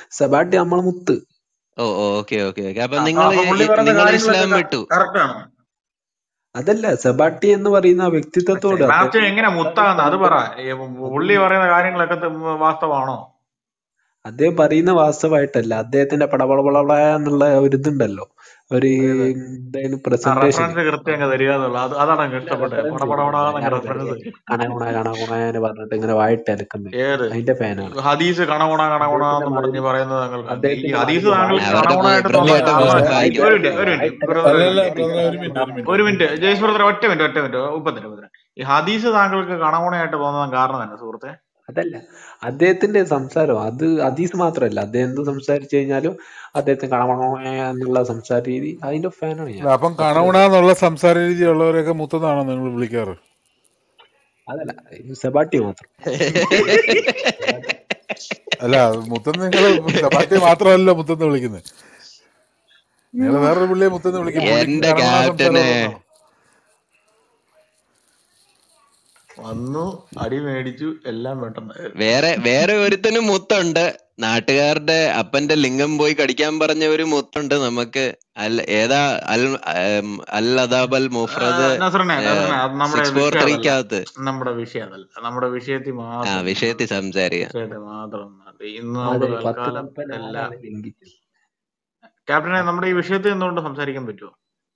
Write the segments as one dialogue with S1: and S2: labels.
S1: സെബാട്ടി നമ്മളെ മുത്ത്
S2: ഓ okay okay okay അപ്പൊ
S3: അപ്പൊ
S2: നിങ്ങൾ
S3: അപ്പൊ പുള്ളി പറയുന്ന
S2: നിങ്ങൾ
S3: കാര്യങ്ങളൊക്കെ
S2: ഇസ്ലാം വിട്ടു
S3: കറക്റ്റ് ആണോ
S1: അതല്ല സെബാട്ടി എന്ന് പറയുന്ന ആ വ്യക്തിത്വത്തോട്
S3: സെബാസ്റ്റ്യൻ
S1: അദ്ദേഹം
S3: എങ്ങനെ മുത്താന്ന് അത് പറ ഈ പുള്ളി പറയുന്ന കാര്യങ്ങളൊക്കെ ത- വാസ്തവാണോ
S1: അദ്ദേഹം പറയുന്ന വാസ്തവമായിട്ടല്ല അദ്ദേഹത്തിന്റെ പടപടപട എന്നുള്ള ഒരു ഇതുണ്ടല്ലോ ഒരു
S3: ഏത്
S1: എന്തായാലും
S3: ആ
S1: പ്രസന്റേഷൻ
S3: റെഫറൻസ് കൃത്യം അങ്ങ് തരിക എന്നുള്ളത് അത് അതാണ് അങ്ങ്
S1: അല്ല
S3: ഇഷ്ടപ്പെട്ടത്
S1: റെഫറൻസ് ഇല്ല
S3: പടപടപടാന്നങ്ങ്
S1: ഞാൻ
S3: റെഫറൻസ്
S1: കണകുണ കണകുണ എന്ന് പറഞ്ഞിട്ട് ഇങ്ങനെ വായിട്ട് അലക്കുന്നത്
S3: ഏത്
S1: അതിന്റെ ഫാനാണ്
S3: ഹദീസ് കണകുണ കണകുണ
S1: അദ്ദേഹത്തിന്റെ
S3: എന്ന് പറഞ്ഞ്
S1: മാതിരി
S3: പറയുന്നത് താങ്കൾക്ക് ഈ
S1: അദ്ദേഹത്തിന്റെ
S3: ഹദീസ്
S1: മാതിരി
S3: താങ്കൾക്ക്
S1: വായിട്ട്
S2: അവരുടെ
S3: കണകുണയായിട്ട്
S2: ബ്രദർ
S3: തോന്നാൻ
S2: കേട്ടോ
S3: കാരണം
S2: ബ്രദർ
S3: ഒരു
S2: വായിട്ട്
S3: മിനിറ്റ് ഒരു മിനിറ്റ് ബ്രദർ ഒരു മിനിറ്റ്
S4: അല്ലല്ല ബ്രദർ ഒരു മിനിറ്റ് ഒരു മിനിറ്റ്
S3: ഒരു മിനിറ്റ് ജയ്സ് ബ്രദർ ഒറ്റ മിനിറ്റ് ഒറ്റ മിനിറ്റ് മുപ്പത്തിരണ്ട് മുപ്പത്തിരണ്ട് ഈ ഹദീസ് താങ്കൾക്ക് കണകുണയായിട്ട് തോന്നാൻ കാരണം തന്നെ സുഹൃത്തെ
S1: അതല്ല അദ്ദേഹത്തിന്റെ സംസാരം അത് ഹദീസ് മാത്രമല്ല അദ്ദേഹം എന്ത് സംസാരിച്ചു കഴിഞ്ഞാലും അദ്ദേഹത്തിന് കണകുണ എന്നുള്ള സംസാര രീതി അതിന്റെ ഫാനാണ് ഞാൻ
S5: അല്ല അപ്പം
S1: അത്രേ
S5: കണവുണ
S1: ഉള്ളൂ
S5: എന്നുള്ള സംസാര രീതി ഉള്ളവരെയൊക്കെ മുത്തെന്നാണോ നിങ്ങൾ വിളിക്കാറ്
S1: അതല്ല ഇത് സെബാട്ടി മാത്രം സെബാട്ടി
S5: അല്ല മുത്തെന്ന് നിങ്ങൾ സബാറ്റി മാത്രമല്ല മുത്തെന്ന് വിളിക്കുന്നത് നിങ്ങൾ വേറൊരു പുള്ളിയെ മുത്തെന്ന് വിളിക്കും പുള്ളിക്ക്
S2: എന്റെ
S5: കണവുണ സംസാരം
S2: ക്യാപ്റ്റനെ
S5: ഉള്ളതാണോ
S3: വന്നു അടി മേടിച്ചു എല്ലാം പെട്ടെന്ന്
S2: വേറെ വേറെ ഒരുത്തനും മുത്തുണ്ട് നാട്ടുകാരുടെ അപ്പന്റെ ലിംഗം പോയി കടിക്കാൻ പറഞ്ഞ ഒരു മുത്തുണ്ട് നമുക്ക് അൽ ഏതാ അൽ ഉം, അൽ അദാബ് അൽ മുഫ്രദ്
S3: നസറിനെ നസറിനെ അത് നമ്മുടെ
S2: സിക്സ് ഫോർ
S3: വിഷയം അതല്ല
S2: ത്രീക്കകത്ത്
S3: നമ്മുടെ വിഷയം അതല്ല നമ്മുടെ വിഷയത്തിൽ
S2: ആ
S3: മാത്രം
S2: വിഷയത്തിൽ സംസാരിക്കാം
S3: വിഷയത്തിൽ മാത്രം നിന്നാ മതി. ഇന്ന് നമുക്ക്
S1: അതെ പത്ത്
S3: തൽക്കാലം
S1: കൽപ്പന
S3: എല്ലാം
S1: ആരാണ് ലംഘിച്ചത്
S3: ക്യാപ്റ്റനെ നമ്മുടെ ഈ വിഷയത്തിൽ നിന്നുകൊണ്ട് സംസാരിക്കാൻ പറ്റുമോ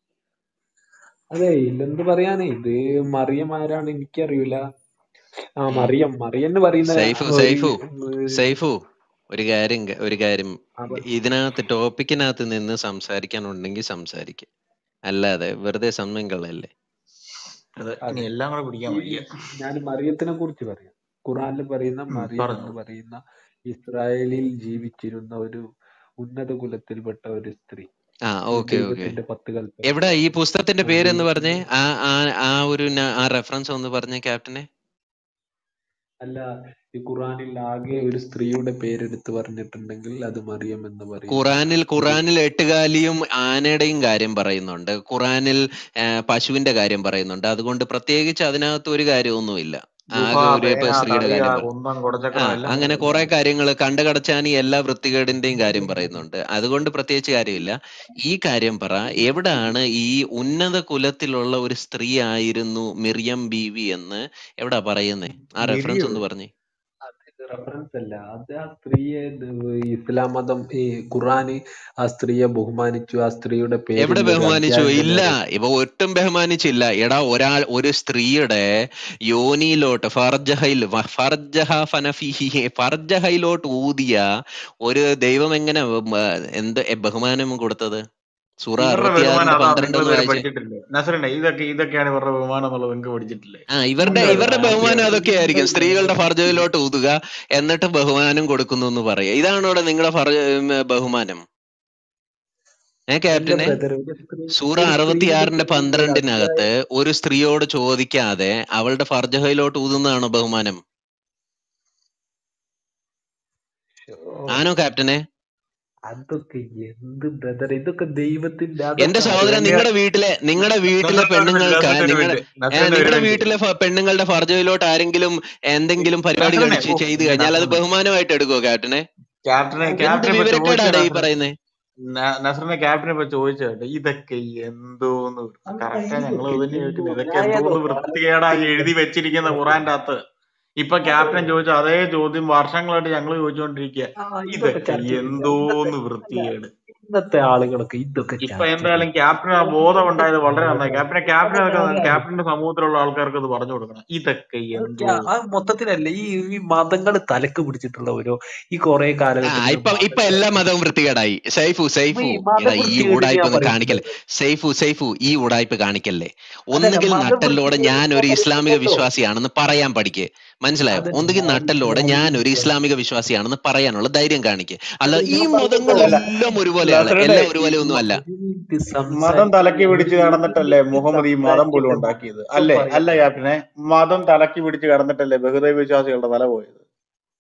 S1: അതെ ഇല്ലെന്ത് പറയാനേ ഇത് മറിയം ആരാണ് എനിക്കറിയില്ല ആ
S3: ഉം.
S1: മറിയം മറിയം എന്ന് പറയുന്ന
S2: സൈഫു
S1: ഒരു
S2: സൈഫു
S1: ഒരു
S2: സൈഫു ഒരു കാര്യം ക- ഒരു കാര്യം
S1: അവ-
S2: ഇതിനകത്ത് ടോപ്പിക്കിനകത്ത് നിന്ന് സംസാരിക്കാനുണ്ടെങ്കിൽ സംസാരിക്കുക അല്ലാതെ വെറുതെ സമയം കളയല്ലേ
S3: അതെ ഇനി
S1: അതെ
S3: എല്ലാം കൂടെ പിടിക്കാൻ
S1: ഈ
S3: വയ്യ
S1: ഞാൻ മറിയത്തിനെ കുറിച്ച് പറയാം ഖുറാനിൽ പറയുന്ന
S3: ഉം,
S1: മറിയം
S3: പറഞ്ഞോ
S1: എന്ന് പറയുന്ന ഇസ്രായേലിൽ ജീവിച്ചിരുന്ന ഒരു ഉന്നത കുലത്തിൽപ്പെട്ട ഒരു സ്ത്രീ
S2: ആ
S1: ഈ
S2: ഓക്കെ ഓക്കെ
S1: ദൈവത്തിന്റെ പത്ത് കൽപ്പന
S2: എവിടെ ഈ പുസ്തകത്തിന്റെ
S1: ആ
S2: പേരെന്ന് പറഞ്ഞേ
S1: ദൈവത്തിന്റെ
S2: ആ ആ ആ ഒരു ന- ആ റെഫറൻസ് ഒന്ന് പറഞ്ഞേ ക്യാപ്റ്റനെ
S1: അല്ല ഈ ഖുറാനിൽ ആകെ ഒരു സ്ത്രീയുടെ പേരെടുത്ത് പറഞ്ഞിട്ടുണ്ടെങ്കിൽ അത് മറിയം എന്ന് പറയുന്ന
S2: ഖുറാനിൽ
S1: ഒരു
S2: ഖുറാനിൽ എട്ടുകാലിയും ആനയുടെയും കാര്യം പറയുന്നുണ്ട് ഖുറാനിൽ ആ, പശുവിന്റെ കാര്യം പറയുന്നുണ്ട് അതുകൊണ്ട് പ്രത്യേകിച്ച് അതിനകത്ത് ഒരു കാര്യമൊന്നുമില്ല
S3: ഗുഹ
S2: ആകെ ഒരു ഇപ്പൊ
S3: തേങ്ങ
S2: സ്ത്രീയുടെ
S3: തളിക
S2: കാര്യം പറ
S3: കുന്തം
S2: ആ
S3: കുടച്ചക്രം എല്ലാം
S2: അങ്ങനെ
S3: പറയുന്നുണ്ട്
S2: കുറെ കാര്യങ്ങൾ കണ്ടുകടച്ചാനി എല്ലാ വൃത്തികേടിന്റെയും കാര്യം പറയുന്നുണ്ട് അതുകൊണ്ട് പ്രത്യേകിച്ച് കാര്യമില്ല ഈ കാര്യം പറ എവിടാണ് ഈ ഉന്നത കുലത്തിലുള്ള ഒരു സ്ത്രീ ആയിരുന്നു മിറിയം ബീവി എന്ന് എവിടാ പറയുന്നേ ആ റെഫറൻസ്
S3: മിരിയോ
S2: ഒന്ന് പറഞ്ഞേ
S1: അത് റെഫറൻസ് അല്ല അത് ആ സ്ത്രീയെ ഇത് ഇസ്ലാം മതം ഈ ഖുറാന് ആ സ്ത്രീയെ ബഹുമാനിച്ചു ആ സ്ത്രീയുടെ
S2: എവിടെ
S1: പേരിൽ ഒരു
S2: ബഹുമാനിച്ചു
S1: അധ്യായം
S2: ഇല്ല
S1: തന്നെ
S2: ഇവ ഒട്ടും ബഹുമാനിച്ചില്ല എടാ ഒരാൾ ഒരു സ്ത്രീയുടെ യോനിയിലോട്ട് ഫർജഹയിൽ ഫർജഹ ഫനഫിഹി ഫർജഹയിലോട്ട് ഊതിയ ഒരു ദൈവം എങ്ങനെ ഉം, ആ, എന്ത് എ, ബഹുമാനം കൊടുത്തത് സൂറ
S3: ഇവരുടെ ബഹുമാനം
S2: അറുപത്തിയാറിന്റെ
S3: അതാ
S2: പന്ത്രണ്ട്
S3: നിങ്ങൾ
S2: ഒന്ന്
S3: ഇതുവരെ
S2: വായിച്ചേ
S3: പഠിച്ചിട്ടില്ലേ നസറിനെ ഇതൊക്കെ ഇതൊക്കെയാണ് ഇവരുടെ ബഹുമാനം എന്നുള്ളത് നിങ്ങൾക്ക് പഠിച്ചിട്ടില്ലേ
S2: ആ ഇവരുടെ
S1: അല്ല
S2: ഇവരുടെ
S1: അത്
S2: ബഹുമാനം അതൊക്കെ ആയിരിക്കും
S1: എന്താ
S2: സ്ത്രീകളുടെ ഫർജയിലോട്ട് ഊതുക എന്നിട്ട് ബഹുമാനം കൊടുക്കുന്നു എന്ന് പറയുക ഇതാണോ ഇവിടെ നിങ്ങളുടെ ഫർജ ഉം, ബഹുമാനം ഏ
S1: അല്ല
S2: ക്യാപ്റ്റനെ
S1: ബ്രദർ ഒരു സ്ത്രീ
S2: സൂറ
S1: ഒരു സ്ത്രീയുടെ
S2: അറുപത്തിയാറിന്റെ
S1: പേരിൽ ഒരു
S2: പന്ത്രണ്ടിനകത്ത്
S1: അധ്യായം
S2: ഒരു സ്ത്രീയോട് ചോദിക്കാതെ അവളുടെ ഫർജഹയിലോട്ട് ഊതുന്നതാണോ ബഹുമാനം
S1: ഓ,
S2: ആണോ ക്യാപ്റ്റനെ
S1: അതൊക്കെ എന്ത് ബ്രദർ ഇതൊക്കെ ദൈവത്തിന്റെ
S2: എന്റെ
S1: അതൊക്കെ
S2: സഹോദരൻ
S3: എന്റെ
S2: നിങ്ങളുടെ വീട്ടിലെ നിങ്ങളുടെ വീട്ടിലെ
S3: നസറിന്റെ ഒരു മിനിറ്റ്
S2: പെണ്ണുങ്ങൾക്ക്
S3: നസറിന്റെ ഒരു
S2: നിങ്ങളുടെ
S3: മിനിറ്റ്
S2: ഏ,
S3: നസറിന്റെ ഒരു
S2: നിങ്ങളുടെ
S3: മിനിറ്റ്
S2: വീട്ടിലെ ഫ- പെണ്ണുങ്ങളുടെ ഫർജയിലോട്ട് ആരെങ്കിലും എന്തെങ്കിലും പരിപാടി
S3: നസറിനെ
S2: കഴിച്ച്
S3: ഓ
S2: ചെയ്തു
S3: എന്റെ
S2: കഴിഞ്ഞാൽ അത്
S3: നസറിനെ
S2: ബഹുമാനമായിട്ട് എടുക്കുവോ ക്യാപ്റ്റനെ
S3: ക്യാപ്റ്റനെ
S2: എന്ത്
S3: ക്യാപ്റ്റൻ ഇപ്പൊ ചോദിച്ച
S2: വിവരക്കേടാണ് ഈ
S3: നസറിനെ
S2: പറയുന്നേ
S3: ന- നസറിനെ ക്യാപ്റ്റൻ ഇപ്പൊ ചോദിച്ചു കേട്ടോ ഇതൊക്കെ എന്തോന്ന് കറക്റ്റാ ഞങ്ങൾ
S1: ഇതൊക്കെ
S3: തന്നെ
S1: എന്തോ
S3: ചോദിക്കുന്നത് ഇതൊക്കെ
S1: ഞാൻ
S3: എന്തോന്ന്
S1: ഏതോ
S3: വൃത്തികേടായി എഴുതി വെച്ചിരിക്കുന്ന ഖുറാന്റെ അകത്ത് ഇപ്പൊ ക്യാപ്റ്റൻ ചോദിച്ച അതേ ചോദ്യം വർഷങ്ങളായിട്ട് ഞങ്ങൾ ചോദിച്ചുകൊണ്ടിരിക്കുക
S1: ആ ഇതൊക്കെ
S3: ഇതൊക്കെ
S1: ചർച്ച ചെയ്യും
S3: എന്തോന്ന്
S1: ഇന്നത്തെ അല്ല
S3: വൃത്തികേട്
S1: ഇന്നത്തെ ആളുകളൊക്കെ ഇതൊക്കെ
S3: ഇപ്പൊ
S1: ചർച്ച
S3: എന്തായാലും
S1: ചെയ്യും
S3: ക്യാപ്റ്റൻ ആ ബോധം ഉണ്ടായത് വളരെ നന്നായി
S1: അതെ
S3: ക്യാപ്റ്റനെ ക്യാപ്റ്റൻ
S1: അതൊക്കെ
S3: അതൊക്കെ
S1: അതെ
S3: ക്യാപ്റ്റന്റെ സമൂഹത്തിലുള്ള ആൾക്കാർക്ക് അത് പറഞ്ഞു കൊടുക്കണം ഇതൊക്കെ
S1: അതൊക്കെ
S3: എന്തോ
S1: ആ മൊത്തത്തിലല്ല ഈ ഈ മതങ്ങൾ തലക്ക് പിടിച്ചിട്ടുള്ള ഓരോ ഈ കുറെ
S2: ആ
S1: കാലഘട്ടത്തിൽ
S2: ഇപ്പൊ ഇപ്പൊ
S1: മതങ്ങൾ
S2: എല്ലാ മതവും വൃത്തികേടായി സൈഫു
S1: ഈ
S2: സൈഫു
S1: മതം
S2: എടാ ഈ
S1: വൃത്തികേട്
S2: ഉടായ്പ
S1: ഞാൻ
S2: ഒന്ന്
S1: പറയുന്നില്ല
S2: കാണിക്കല്ലേ സൈഫു സൈഫു ഈ ഉടായ്പ കാണിക്കല്ലേ
S1: അതല്ല
S2: ഒന്നുകിൽ
S1: മതം
S2: നട്ടല്ലോടെ
S1: വൃത്തികേട്
S2: ഞാൻ
S1: ഞാൻ
S2: ഒരു ഇസ്ലാമിക
S1: പറയുന്നില്ലല്ലോ
S2: വിശ്വാസിയാണെന്ന് പറയാൻ പഠിക്ക് മനസ്സിലായോ
S1: അതല്ല
S2: ഒന്നുകിൽ
S1: ഞാൻ
S2: നട്ടല്ലോടെ
S1: ഞാൻ
S2: ഞാൻ ഒരു ഇസ്ലാമിക വിശ്വാസിയാണെന്ന് പറയാനുള്ള ധൈര്യം കാണിക്ക് അല്ല
S1: അത്
S2: ഈ
S1: ഞാൻ പറയുന്നില്ല
S3: അല്ല
S2: മതങ്ങളെല്ലാം ഒരുപോലെയാണ്
S3: നസറിനെ
S2: എല്ലാം ഒരുപോലെ
S3: ഈ
S2: ഒന്നും അല്ല
S1: ഒരു മിനിറ്റ്
S3: മതം തലക്കി
S1: സംസാരിക്കാൻ
S3: പിടിച്ച്
S1: ഒരു
S3: കടന്നിട്ടല്ലേ
S1: മിനിറ്റ്
S3: മുഹമ്മദ് ഈ മതം പോലും
S1: സംസാരിച്ചിട്ട്
S3: ഉണ്ടാക്കിയത്
S1: മൊത്തം
S3: അല്ലേ അല്ല
S1: പറയട്ടെ
S3: ക്യാപ്റ്റനെ മതം തലക്കി പിടിച്ച് കടന്നിട്ടല്ലേ ബഹുദൈവ വിശ്വാസികളുടെ തല പോയത്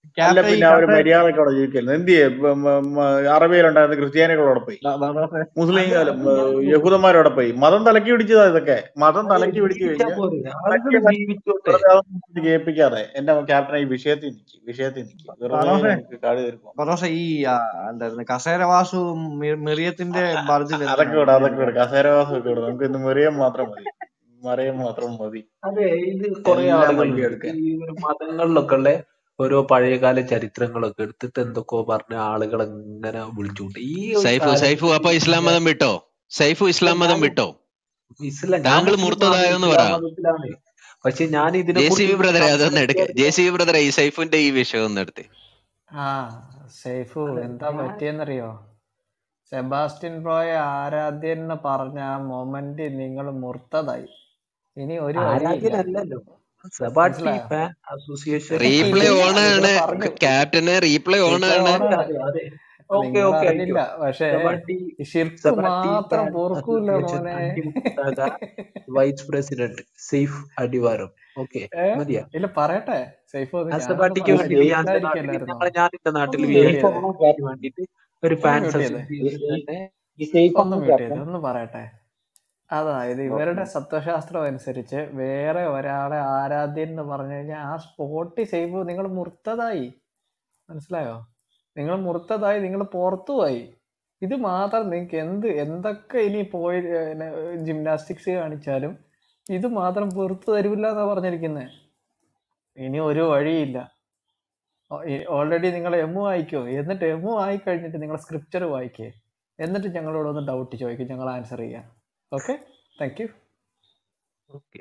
S3: അല്ല
S4: ക്യാപ്റ്റൻ ഈ
S3: പിന്നെ അവര്
S4: കസേര
S3: മര്യാദക്കോടെ ജീവിക്കല്ലോ എന്ത് ചെയ്യും അറബിയിലുണ്ടായിരുന്ന ക്രിസ്ത്യാനികളോടെ പോയി
S4: ബദോസെ
S3: മുസ്ലിം
S4: അത്
S3: അല്ല,
S4: അത്
S3: ഏഹ് യഹൂദന്മാരോടെ പോയി മതം തലക്കി പിടിച്ചതാ ഇതൊക്കെ മതം
S1: അതെ
S3: തലക്കി പിടിച്ചു
S1: ജീവിച്ചാ
S3: കഴിഞ്ഞ്
S1: പോരെ ആളുകൾ
S3: മറ്റേ മറ്റേ
S1: ജീവിച്ചോട്ടെ
S3: വെറുതെ അതൊന്നും കേൾപ്പിക്കാതെ എന്റെ ക്യാപ്റ്റൻ ഈ വിഷയത്തിൽ നിൽക്കി വിഷയത്തിൽ നിൽക്കി വെറുതെ
S4: ബദോസെ
S3: എനിക്ക് കാടി തീർക്കും
S4: ബദോസെ ഈ ആ, എന്തായിരുന്നു കസേരവാസു മി- മിറിയത്തിന്റെ ബർജിൽ
S3: അതൊക്കെ
S4: എന്തിനാണ്
S3: വിടാം അതൊക്കെ
S4: ഇങ്ങനെ
S3: വിടാം കസേരവാസം ഒക്കെ വിടാം നമുക്ക് ഇന്ന് മെറിയം മാത്രം മതി മറിയം മാത്രം മതി
S1: അതെ ഇത് കുറെ
S3: എല്ലാം
S1: ആളുകളുണ്ട്
S3: വയ്യ എടുക്കാൻ
S1: ഈ ഒരു മതങ്ങളിലൊക്കെ ഉള്ള ഓരോ പഴയകാല ചരിത്രങ്ങളൊക്കെ എടുത്തിട്ട് എന്തൊക്കെയോ പറഞ്ഞ ആളുകൾ ഇങ്ങനെ വിളിച്ചുകൊണ്ട് ഈ ഒരു
S2: സൈഫു സൈഫു അപ്പൊ
S1: കാലത്ത്
S2: ഇസ്ലാം മതം വിട്ടോ സൈഫു ഇസ്ലാം മതം
S1: ഞാൻ
S2: വിട്ടോ
S1: ഇസ്ലാം ഞാൻ
S2: താങ്കൾ
S1: മുസ്ലിമാണ്
S2: മുർത്തതായോന്ന് പറ
S1: ഇസ്ലാം മതത്തിലാണ് പക്ഷെ ഞാൻ ഇതിനെ
S2: ജെ സി
S1: കുറിച്ച്
S2: ബി ബ്രദറെ അതൊന്ന് എടുക്ക ജെ
S1: സംസാരിക്കാൻ
S2: സി ബി ബ്രദറെ ഈ സൈഫുന്റെ ഈ വിഷയം ഒന്ന് എടുത്ത്
S6: ആ സേഫു
S1: അല്ല
S6: എന്താ
S1: ഞാൻ
S6: പറ്റിയെന്നറിയോ സെബാസ്റ്റ്യൻ ബ്രോയെ ആരാധ്യൻ എന്ന് പറഞ്ഞ ആ മൊമെന്റ് നിങ്ങൾ മുർത്തതായി ഇനി ഒരു വഴിയില്ല
S1: ആരാധ്യനല്ലല്ലോ സബാട്ടി
S6: മനസ്സിലായോ
S1: ഫാൻ അസോസിയേഷൻ
S2: റീപ്ലേ
S6: ഇല്ല
S2: ഓൺ
S6: നിങ്ങൾ
S2: ആണ്
S6: പറഞ്ഞു
S2: ക്യാപ്റ്റന് റീപ്ലേ ഓൺ
S6: റീപ്ലേ
S2: ആണ്
S6: ഓണാണ്
S1: അതെ അതെ ഓക്കെ
S6: നിങ്ങൾ
S1: ഓക്കെ
S6: അറിഞ്ഞില്ല
S1: ആയിക്കോ
S6: പക്ഷേ
S1: സബാട്ടി
S6: ഈ ഷിർക്ക്
S1: സബാട്ടി
S6: മാത്രം
S1: ഫാൻ
S6: പൊറുക്കൂല
S1: അസോസിയേഷൻ
S6: മോനെ
S1: അന്റിമുക്താക വൈസ് പ്രസിഡന്റ് സെയ്ഫ് അടിവാരം ഓക്കെ
S6: ഏ
S1: മതിയാ
S6: ഇല്ല പറയട്ടെ സേഫ് ഒന്ന്
S1: ആ
S6: ഞാനൊന്ന്
S1: സബാട്ടിക്ക്
S6: പറയട്ടെ
S1: വേണ്ടിയിട്ട് ഞാൻ എന്റെ നാട്ടിൽ
S6: മ്യൂട്ടായിരിക്കല്ലായിരുന്നോ
S1: ഞങ്ങളെ ഞാൻ എന്റെ നാട്ടിൽ
S6: ഒന്ന്
S1: വി
S6: മ്യൂട്ട്
S1: ഐ
S6: ചെയ്തേ
S1: സബാട്ടിക്ക് വേണ്ടിയിട്ട് ഒരു
S6: ഒന്ന്
S1: ഫാൻസ്
S6: മ്യൂട്ട് ചെയ്തേ
S1: അസോസിയേഷൻ തന്നെ
S7: ഈ സേഫ്
S6: ഒന്ന്
S7: ആണ്
S6: മ്യൂട്ട് ചെയ്തേ
S7: ക്യാപ്റ്റൻ
S6: ഒന്ന് പറയട്ടെ അതായത് ഇവരുടെ തത്വശാസ്ത്രം അനുസരിച്ച് വേറെ ഒരാളെ ആരാധ്യൻ എന്ന് പറഞ്ഞു കഴിഞ്ഞാൽ ആ സ്പോട്ടിൽ സേഫ് നിങ്ങൾ മുർത്തതായി മനസ്സിലായോ നിങ്ങൾ മുർത്തതായി നിങ്ങൾ പുറത്തുപോയി ഇത് മാത്രം നിങ്ങൾക്ക് എന്ത് എന്തൊക്കെ ഇനി പോയി ജിംനാസ്റ്റിക്സ് കാണിച്ചാലും ഇത് മാത്രം പുറത്തു തരൂല്ല എന്നാ പറഞ്ഞിരിക്കുന്നത് ഇനി ഒരു വഴിയില്ല ഓൾറെഡി നിങ്ങൾ എമ്മു വായിക്കോ എന്നിട്ട് എമ്മു ആയി കഴിഞ്ഞിട്ട് നിങ്ങൾ സ്ക്രിപ്ചർ വായിക്കേ എന്നിട്ട് ഞങ്ങളോടൊന്ന് ഡൗട്ട് ചോദിക്കും ഞങ്ങൾ ആൻസർ ചെയ്യാം okay thank you
S1: okay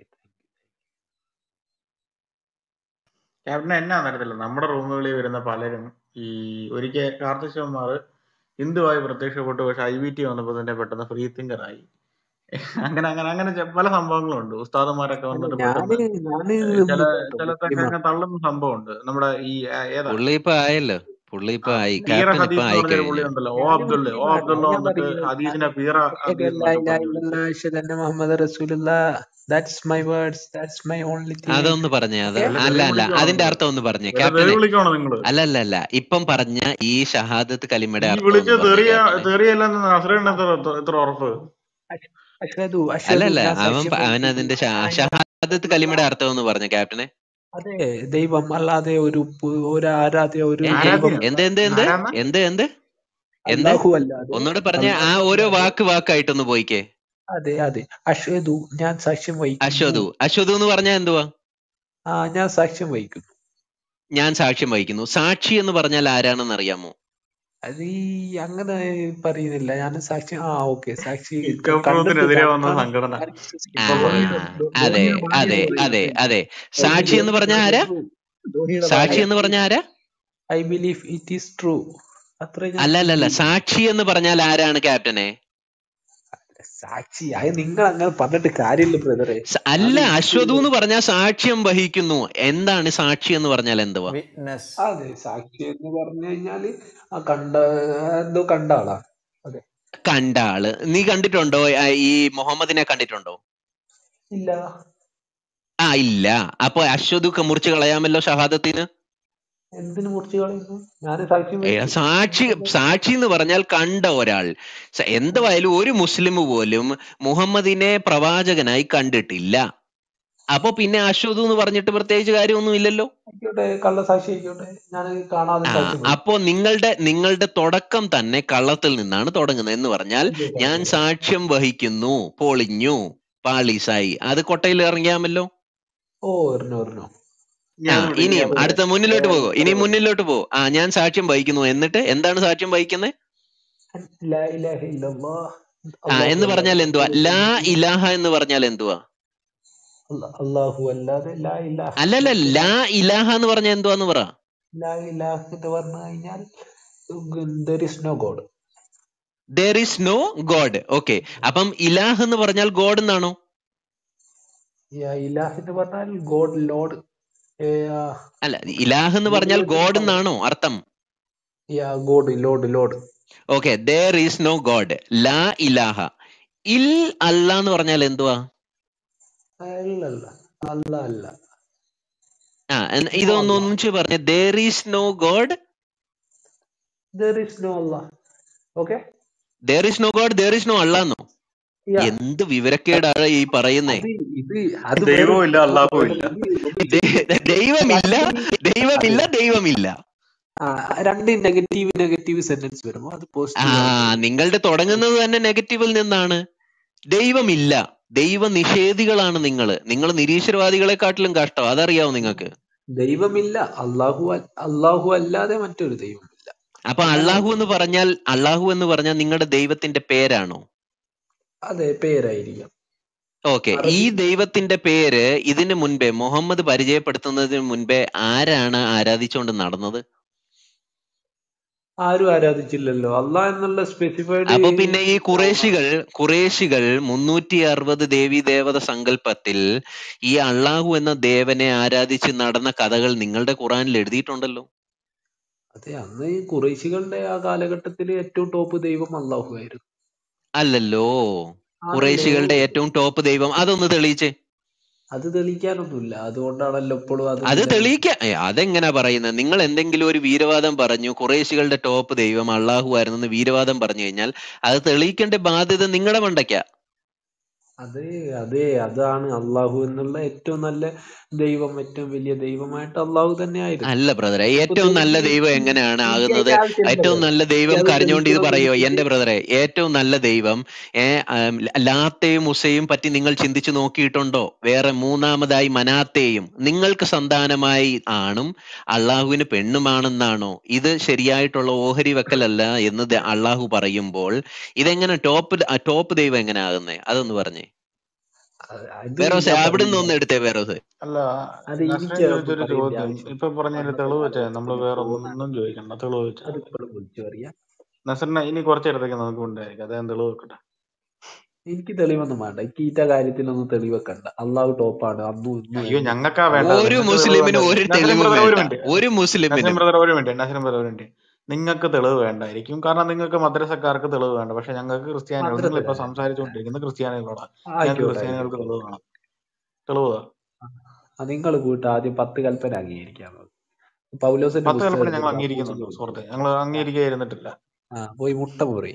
S3: captain എന്നാന്നറിയത്തില്ല നമ്മുടെ റൂമുകളിൽ വരുന്ന പലരും ഈ ഒരിക്കൽ കാർത്തികമാർ ഹിന്ദുവായി പ്രത്യക്ഷപ്പെട്ടു പക്ഷെ ഐ വി ടി വന്നപ്പോൾ തന്നെ പെട്ടെന്ന് ഫ്രീ തിങ്കർ ആയി അങ്ങനെ അങ്ങനെ അങ്ങനെ ചെ- പല സംഭവങ്ങളുണ്ട് ഉസ്താദന്മാരൊക്കെ
S1: അല്ല
S3: വന്നിട്ട്
S1: ഞാന്
S3: പെട്ടെന്ന്
S1: ഞാന്
S3: ഏഹ് ചില
S1: മുസ്ലിമാണ്
S3: ചിലത്തൊക്കെ അങ്ങനെ തള്ളുന്ന സംഭവമുണ്ട് നമ്മുടെ ഈ ആ, ഏതാ
S2: പുള്ളി ഇപ്പൊ ആയല്ലോ പുള്ളി
S3: ആ
S2: ഇപ്പൊ ആയി
S3: പീറ
S2: ക്യാപ്റ്റൻ ഇപ്പൊ
S3: ഹദീസ് എന്ന്
S2: ആയി
S3: പറഞ്ഞൊരു പുള്ളി
S2: കഴിഞ്ഞു
S3: ഉണ്ടല്ലോ ഓ
S1: ഞാന്
S3: അബ്ദുള്ള ഓ
S1: മുസ്ലിമാണ്
S3: അബ്ദുള്ള
S1: ഞാൻ
S3: വന്നിട്ട്
S1: പറയുന്നത്
S3: ഹദീസിനെ
S1: ഞാന്
S3: പീറ
S1: അഷ്ഹദു
S3: ഹദീസ്
S1: അല്ലാ
S3: എന്നൊക്കെ
S1: ഇലാഹ
S3: പറഞ്ഞു വിളിച്ചു
S1: ഇല്ലല്ലാഹ് അഷ്ഹദു അന്ന മുഹമ്മദ് റസൂലുള്ളാഹ് that's my words that's my only thing
S2: അതൊന്ന് പറഞ്ഞേ അത്
S1: ഓക്കെ
S3: വെറുതെ
S2: അല്ല
S3: തെറി
S2: അല്ല
S3: വിളിക്കുവാണോ
S2: അതിന്റെ
S3: നിങ്ങള്
S2: അർത്ഥം ഒന്ന് പറഞ്ഞേ
S3: വെറുതെ തെറി
S2: ക്യാപ്റ്റനെ
S3: വിളിക്കുവാണോ നിങ്ങള്
S2: അല്ല അല്ല അല്ല ഇപ്പം പറഞ്ഞ ഈ ഷഹാദത്ത് കലിമയുടെ
S3: ഈ
S2: അർത്ഥം
S3: വിളിച്ച
S2: ഒന്ന് പറഞ്ഞേ
S3: തെറിയ
S2: ക്യാപ്റ്റനെ
S3: തെറിയല്ലെന്ന് നസ്രീന് എത്ര എത്ര എത്ര ഉറപ്പ്
S1: അഷ്ഹദു
S2: അല്ല
S1: അഷ്ഹദു
S2: അല്ല
S1: ഞാൻ
S2: അവൻ
S1: സാക്ഷ്യം
S2: പ- അവൻ
S1: വഹിക്കുന്നു
S2: അതിന്റെ ഷ-
S1: ആ ഞാൻ
S2: ഷഹാദത്ത് കലിമയുടെ അർത്ഥം ഒന്ന് പറഞ്ഞു ക്യാപ്റ്റനെ
S1: അതെ ദൈവം അല്ലാതെ ഒരു പു- ഒരു ആരാധ്യ ഒരു
S2: ഏ ഏ
S1: ദൈവം
S3: ആരാധ്യ
S2: എന്ത് എന്ത് എന്ത്
S3: ആരാന്ന
S2: എന്ത് എന്ത് എന്ത്
S1: അല്ലാഹു അല്ലാതെ
S2: ഒന്നുകൂടെ പറഞ്ഞ ആ
S1: അല്ലാഹു
S2: ഓരോ
S1: അല്ലാതെ
S2: വാക്ക് വാക്കായിട്ടൊന്ന് പോയിക്കേ
S1: അതെ അതെ അഷ്ഹദു ഞാൻ സാക്ഷ്യം വഹിക്കുന്നു
S2: അശ്വതു അശ്വതു എന്ന് പറഞ്ഞാൽ എന്തുവാ
S1: ആ ഞാൻ സാക്ഷ്യം വഹിക്കുന്നു
S2: ഞാൻ സാക്ഷ്യം വഹിക്കുന്നു സാക്ഷി എന്ന് പറഞ്ഞാൽ ആരാണെന്ന് അറിയാമോ
S1: അത് ഈ അങ്ങനെ പറയുന്നില്ല ഞാൻ സാക്ഷി ആ ഓക്കെ സാക്ഷി ക- കണ്ടിട്ട്
S3: ഇക്കഫ്രൂത്തിനെതിരെ
S1: ഞാൻ
S3: വന്ന
S1: കാണും
S3: സംഘടന
S1: ഞാൻ
S2: ആ
S1: വിശ്വസിക്കുന്നു
S3: ഇപ്പൊ
S1: ധോണിയുടെ
S3: പറയുന്നു
S1: ധോ-
S2: അതെ
S1: ധോണിയുടെ ഭാര്യ
S2: അതെ
S1: പറയുന്നത്
S2: അതെ അതെ
S1: ഐ
S2: സാക്ഷി
S1: ബിലീവ്
S2: എന്ന് പറഞ്ഞ
S1: ഇറ്റ്
S2: ആരാ
S1: ട്രൂ ധോണിയുടെ
S2: സാക്ഷി
S1: ഭാര്യ
S2: എന്ന് പറഞ്ഞ ആരാ
S1: I believe it is true അത്ര ഞാൻ
S2: അല്ല അല്ല അല്ല
S1: ബിലീവ്
S2: സാക്ഷി എന്ന് പറഞ്ഞാൽ ആരാണ് ക്യാപ്റ്റനെ
S1: സാക്ഷി അത് നിങ്ങൾ അങ്ങനെ പറഞ്ഞിട്ട് കാര്യമില്ല ബ്രദറെ
S2: സ-
S1: അത്
S2: അല്ല
S1: എനിക്ക്
S2: അശ്വതു എന്ന് പറഞ്ഞാൽ സാക്ഷ്യം വഹിക്കുന്നു എന്താണ് സാക്ഷി എന്ന് പറഞ്ഞാൽ എന്തുവാ
S6: വിറ്റ്നസ്
S1: അതെ സാക്ഷി എന്ന് പറഞ്ഞു കഴിഞ്ഞാല് ആ കണ്ട എന്തോ കണ്ട ആളാ അതെ
S2: കണ്ട ആള് നീ കണ്ടിട്ടുണ്ടോ ആ, ഈ മുഹമ്മദിനെ കണ്ടിട്ടുണ്ടോ
S1: ഇല്ല
S2: ആ ഇല്ല അപ്പൊ അശ്വതു മുറിച്ച് കളയാമല്ലോ ഷഹാദത്തിന്
S1: എന്തിനു മുറിച്ച് കളയുന്നു ഞാൻ സാക്ഷ്യം
S2: ഏ,
S1: വഹിച്ചു
S2: സാക്ഷി സാക്ഷി എന്ന് പറഞ്ഞാൽ കണ്ട ഒരാൾ സ- എന്തുവായാലും ഒരു മുസ്ലിം പോലും മുഹമ്മദിനെ പ്രവാചകനായി കണ്ടിട്ടില്ല അപ്പൊ പിന്നെ അശ്വതു എന്ന് പറഞ്ഞിട്ട് പ്രത്യേകിച്ച് കാര്യമൊന്നും ഇല്ലല്ലോ
S1: ആയിക്കോട്ടെ കള്ളസാക്ഷി ആയിക്കോട്ടെ ഞാൻ കാണാതെ
S2: ആ
S1: സാക്ഷ്യം വഹിച്ചു
S2: അപ്പോ നിങ്ങളുടെ നിങ്ങളുടെ തുടക്കം തന്നെ കള്ളത്തിൽ നിന്നാണ് തുടങ്ങുന്നത് എന്ന് പറഞ്ഞാൽ
S1: അതെ
S2: ഞാൻ
S1: അതെ
S2: സാക്ഷ്യം വഹിക്കുന്നു പൊളിഞ്ഞു പാളീസായി അത് കൊട്ടയിൽ ഇറങ്ങിയാമല്ലോ
S1: ഓ ഒരെണ്ണം ഒരെണ്ണം
S3: ഇനി
S2: ആ
S3: അത് വിട് ഇനി
S2: ഇനിയും
S3: അത് വിട്
S2: അടുത്ത മുന്നിലോട്ട്
S3: വേറെ
S2: പോകോ ഇനി
S3: വേറെ വിട്
S2: മുന്നിലോട്ട് പോ ആ ഞാൻ സാക്ഷ്യം വഹിക്കുന്നു എന്നിട്ട് എന്താണ് സാക്ഷ്യം വഹിക്കുന്നത്
S1: ലാ ഇലാഹ ഇല്ലല്ലാഹ്
S2: ആ
S1: അല്ലാഹു
S2: എന്ന്
S1: അല്ലാതെ
S2: പറഞ്ഞാൽ എന്തുവാ
S1: മറ്റൊരു
S2: ലാ
S1: ദൈവമില്ല
S2: ഇലാഹ എന്ന് പറഞ്ഞാൽ എന്തുവാ
S1: അല്ല- അല്ലാഹു അല്ലാതെ ലാ ഇലാഹ
S2: അല്ലല്ല
S1: മറ്റൊരു
S2: ലാ ഇലാഹ എന്ന് പറഞ്ഞാൽ എന്തുവാന്ന് പറ
S1: ലാ ഇലാഹ എന്ന് പറഞ്ഞു കഴിഞ്ഞാൽ there is no god
S2: there is no god okay അപ്പം ഇലാഹ് എന്ന് പറഞ്ഞാൽ ഗോഡ് എന്നാണോ
S1: ഇലാഹ് എന്ന് പറഞ്ഞാൽ ഗോഡ് ലോഡ്
S2: അല്ല ഇലാഹ് എന്ന് പറഞ്ഞാൽ
S1: ദൈവത്തിന്
S2: ഗോഡ്
S1: പവർ
S2: എന്നാണോ അർത്ഥം
S1: god lord lord
S2: okay there is no god ലാ ഇലാഹ ഇൽ അല്ല എന്ന് പറഞ്ഞാൽ എന്തുവാ
S1: അല്ലല്ല അല്ല അല്ല
S2: ആ എൻ-
S1: നോ
S2: ഇതൊന്ന്
S1: അല്ല
S2: ഒന്നിച്ച് പറഞ്ഞ there is no god
S1: there is no Allah okay
S2: there is no god there is no allah എന്നോ
S1: yeah
S2: എന്ത് വിവരക്കേടാണ് ഈ പറയുന്നേ
S1: അത് ഇത് അത്
S3: ദൈവവും
S1: വേറെ
S3: ഇല്ല അള്ളാഹുവും ഇല്ല
S2: ദൈ- ദൈവമില്ല ദൈവമില്ല
S1: അതെ
S2: ദൈവമില്ല
S1: ആ രണ്ട് നെഗറ്റീവ് നെഗറ്റീവ് സെന്റൻസ് വരുമ്പോ അത്
S2: ആ
S1: പോസിറ്റീവ് ആയിട്ട്
S2: നിങ്ങളുടെ തുടങ്ങുന്നത് തന്നെ നെഗറ്റീവിൽ നിന്നാണ് ദൈവമില്ല ദൈവ നിഷേധികളാണ് നിങ്ങൾ നിങ്ങൾ നിരീശ്വരവാദികളെക്കാട്ടിലും കഷ്ടം അതറിയാവോ നിങ്ങൾക്ക്
S1: ദൈവമില്ല അള്ളാഹു അൽ- അള്ളാഹു അല്ലാതെ മറ്റൊരു ദൈവമില്ല
S2: അപ്പൊ
S1: അതാണ്
S2: അള്ളാഹു എന്ന് പറഞ്ഞാൽ അള്ളാഹു എന്ന് പറഞ്ഞാൽ നിങ്ങളുടെ ദൈവത്തിന്റെ പേരാണോ
S1: അതെ പേരായിരിക്കാം
S2: ഓക്കെ ഈ
S1: അറബി
S2: ദൈവത്തിന്റെ പേര് ഇതിനു മുൻപേ മുഹമ്മദ് പരിചയപ്പെടുത്തുന്നതിന് മുൻപേ ആരാണ് ആരാധിച്ചുകൊണ്ട് നടന്നത്
S1: ആരും ആരാധിച്ചില്ലല്ലോ അള്ളാഹ് എന്നുള്ള സ്പെസിഫൈഡ്
S2: അപ്പൊ പിന്നെ ഈ കുറേശികൾ കുറേശികൾ മുന്നൂറ്റി അറുപത് ദേവി ദേവത സങ്കല്പത്തിൽ ഈ അള്ളാഹു എന്ന ദേവനെ ആരാധിച്ച് നടന്ന കഥകൾ നിങ്ങളുടെ ഖുറാനിൽ എഴുതിയിട്ടുണ്ടല്ലോ
S1: അതെ അന്ന് ഈ കുറേശികളുടെ ആ കാലഘട്ടത്തിൽ ഏറ്റവും ടോപ്പ് ദൈവം അള്ളാഹു ആയിരുന്നു
S2: അല്ലല്ലോ
S1: ആണല്ലോ
S2: കുറേശികളുടെ ഏറ്റവും ടോപ്പ് ദൈവം അതൊന്ന് തെളിയിച്ചേ
S1: അത് തെളിയിക്കാനൊന്നുമില്ല അതുകൊണ്ടാണല്ലോ ഇപ്പോഴും അത്
S2: അത്
S1: നിലനിൽക്കുന്നത്
S2: തെളിയിക്ക ഏ, അതെങ്ങനാ പറയുന്നത് നിങ്ങൾ എന്തെങ്കിലും ഒരു വീരവാദം പറഞ്ഞു കുറേശികളുടെ ടോപ്പ് ദൈവം അള്ളാഹു ആയിരുന്നെന്ന് വീരവാദം പറഞ്ഞു കഴിഞ്ഞാൽ അത് തെളിയിക്കേണ്ട ബാധ്യത നിങ്ങളുടെ മണ്ടയ്ക്കാ
S1: അതെ അതെ അതാണ് അള്ളാഹു എന്നുള്ള ഏറ്റവും നല്ല ദൈവം ഏറ്റവും വലിയ ദൈവമായിട്ട് അള്ളാഹു തന്നെ ആയിരുന്നു
S2: അല്ല ബ്രദറെ
S1: ഇപ്പൊ
S2: ഏറ്റവും നല്ല
S1: തെളിയിക്കാൻ
S2: ദൈവം എങ്ങനെയാണ്
S1: എനിക്ക്
S2: ആകുന്നത്
S1: അതിന്റെ ആവശ്യമില്ലല്ലോ
S2: ഏറ്റവും നല്ല ദൈവം
S1: എനിക്ക് അത്
S2: കരഞ്ഞുകൊണ്ട് ഇത്
S1: തെളിയിക്കണം
S2: പറയോ
S1: എനിക്ക്
S2: എന്റെ ബ്രദറെ ഏറ്റവും നല്ല ദൈവം ഏ ആം, ലാത്തെയും ഉസയും പറ്റി നിങ്ങൾ ചിന്തിച്ചു നോക്കിയിട്ടുണ്ടോ വേറെ മൂന്നാമതായി മനാത്തെയും നിങ്ങൾക്ക് സന്താനമായി ആണും അള്ളാഹുവിന് പെണ്ണുമാണെന്നാണോ ഇത് ശരിയായിട്ടുള്ള ഓഹരി വെക്കലല്ല എന്ന് ദ- അള്ളാഹു പറയുമ്പോൾ ഇതെങ്ങനെ ടോപ്പ് ടോപ്പ് ദൈവം എങ്ങനെ ആകുന്നേ അതൊന്ന് പറഞ്ഞേ
S1: അത്
S2: വേറോസെ
S1: ഞാൻ
S2: അവിടെ നിന്ന്
S1: പറഞ്ഞില്ല
S2: ഒന്ന് എടുത്തേ വേറോസെ
S3: അല്ല
S1: അത്
S3: നസ്രൻ
S1: എനിക്ക്
S3: ചോദിച്ചൊരു
S1: പറയേണ്ട
S3: ചോദ്യം
S1: ആവശ്യം
S3: ഇപ്പൊ പറഞ്ഞതിന്റെ തെളിവ് വെച്ചാൽ നമ്മൾ
S1: ആളുകളെ
S3: വേറെ
S1: തോന്നാൻ
S3: ഒന്നും ചോദിക്കണ്ട തെളിവ് വെച്ചാൽ മതി
S1: അതിപ്പോഴും വിളിച്ചു പറയാം
S3: നസറിനെ ഇനി കുറച്ചേരത്തേക്ക് നമുക്ക് ഉണ്ടായിരിക്കും അദ്ദേഹം തെളിവ് വെക്കട്ടെ
S1: എനിക്ക് തെളിവൊന്നും വേണ്ട എനിക്ക് ഈറ്റ കാര്യത്തിലൊന്നും തെളിവ് വെക്കണ്ട അള്ളാഹു ടോപ്പാണ് അന്നും ഇന്നും
S3: അയ്യോ
S1: എന്നും
S3: ഞങ്ങൾക്കാ വേണ്ടത്
S2: ഒരു
S3: നിങ്ങൾക്ക് തെളിവ്
S2: മുസ്ലിമിനും
S3: വേണ്ട
S2: ഒരു
S3: നസറിൻ
S2: തെളിവും
S3: ബ്രദർ ഒരു
S2: വേണ്ട
S3: മിനിറ്റ്
S2: ഒരു
S3: നസറിൻ
S2: മുസ്ലിമിനും
S3: ബ്രദർ ഒരു മിനിറ്റ് നസറിൻ ബ്രദർ ഒരു മിനിറ്റ് നിങ്ങൾക്ക് തെളിവ് വേണ്ടായിരിക്കും കാരണം നിങ്ങൾക്ക് മദ്രസക്കാർക്ക് തെളിവ് വേണ്ട പക്ഷെ ഞങ്ങൾക്ക് ക്രിസ്ത്യാനികൾ
S1: മദ്രസ
S3: നിങ്ങളിപ്പോ സംസാരിച്ചുകൊണ്ടിരിക്കുന്ന ക്രിസ്ത്യാനികളോടാ ഞങ്ങൾക്ക്
S1: ആയിക്കോട്ടെ
S3: ക്രിസ്ത്യാനികൾക്ക്
S1: ആയിക്കോട്ടെ
S3: തെളിവ് വേണം തെളിവ് താ.
S1: നിങ്ങൾ പോയിട്ട് ആദ്യം പത്ത് കൽപ്പന അംഗീകരിക്കാൻ നോക്ക് പൗലോസിന്റെ
S3: പത്ത് കൽപ്പന
S1: പുസ്തകം
S3: ഞങ്ങൾ
S1: എടുത്തിട്ട്
S3: അംഗീകരിക്കുന്നുണ്ടോ
S1: അപ്പോസിറ്റ്
S3: സുഹൃത്തെ
S1: കൊടുക്കുക
S3: ഞങ്ങൾ
S1: ആ
S3: അംഗീകരിക്കാതിരുന്നിട്ടില്ല
S1: ആ പോയി മുട്ട മുറി